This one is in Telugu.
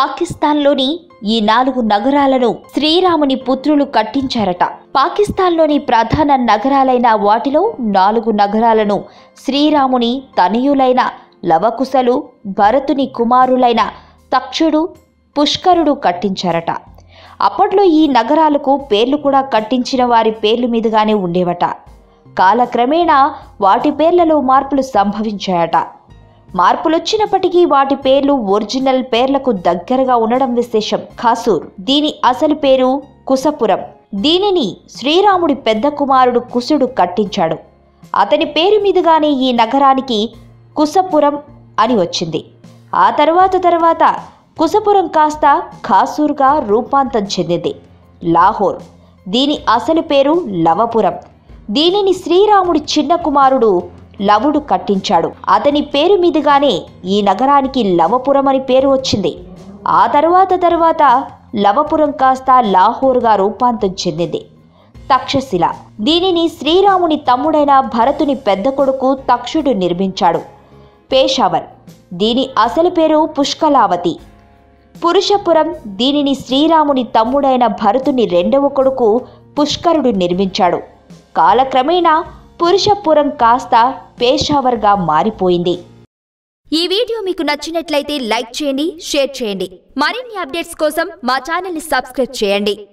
పాకిస్తాన్లోని ఈ నాలుగు నగరాలను శ్రీరాముని పుత్రులు కట్టించారట పాకిస్తాన్లోని ప్రధాన నగరాలైన వాటిలో నాలుగు నగరాలను శ్రీరాముని తనయులైన లవకుశలు భరతుని కుమారులైన తక్షుడు పుష్కరుడు కట్టించారట అప్పట్లో ఈ నగరాలకు పేర్లు కూడా కట్టించిన వారి పేర్లు మీదుగానే ఉండేవట కాలక్రమేణా వాటి పేర్లలో మార్పులు సంభవించాయట మార్పులొచ్చినప్పటికీ వాటి పేర్లు ఒరిజినల్ పేర్లకు దగ్గరగా ఉండడం విశేషం ఖాసూర్ దీని అసలు పేరు కుసపురం దీనిని శ్రీరాముడి పెద్ద కుమారుడు కుసుడు కట్టించాడు అతని పేరు మీదుగానే ఈ నగరానికి కుసపురం అని వచ్చింది ఆ తర్వాత తర్వాత కుసపురం కాస్త ఖాసూర్గా రూపాంతరం చెందింది లాహోర్ దీని అసలు పేరు లవపురం దీనిని శ్రీరాముడి చిన్న కుమారుడు లవుడు కట్టించాడు అతని పేరు మీదుగానే ఈ నగరానికి లవపురం అని పేరు వచ్చింది ఆ తర్వాత తర్వాత లవపురం కాస్త లాహోర్గా రూపాంతరం చెందింది తక్షశిల దీనిని శ్రీరాముని తమ్ముడైన భరతుని పెద్ద కొడుకు తక్షుడు నిర్మించాడు పేషావర్ దీని అసలు పేరు పుష్కలావతి పురుషపురం దీనిని శ్రీరాముని తమ్ముడైన భరతుని రెండవ కొడుకు పుష్కరుడు నిర్మించాడు కాలక్రమేణా పురుషపురం కాస్త పేషావర్గా మారిపోయింది ఈ వీడియో మీకు నచ్చినట్లయితే లైక్ చేయండి షేర్ చేయండి మరిన్ని అప్డేట్స్ కోసం మా ఛానల్ని సబ్స్క్రైబ్ చేయండి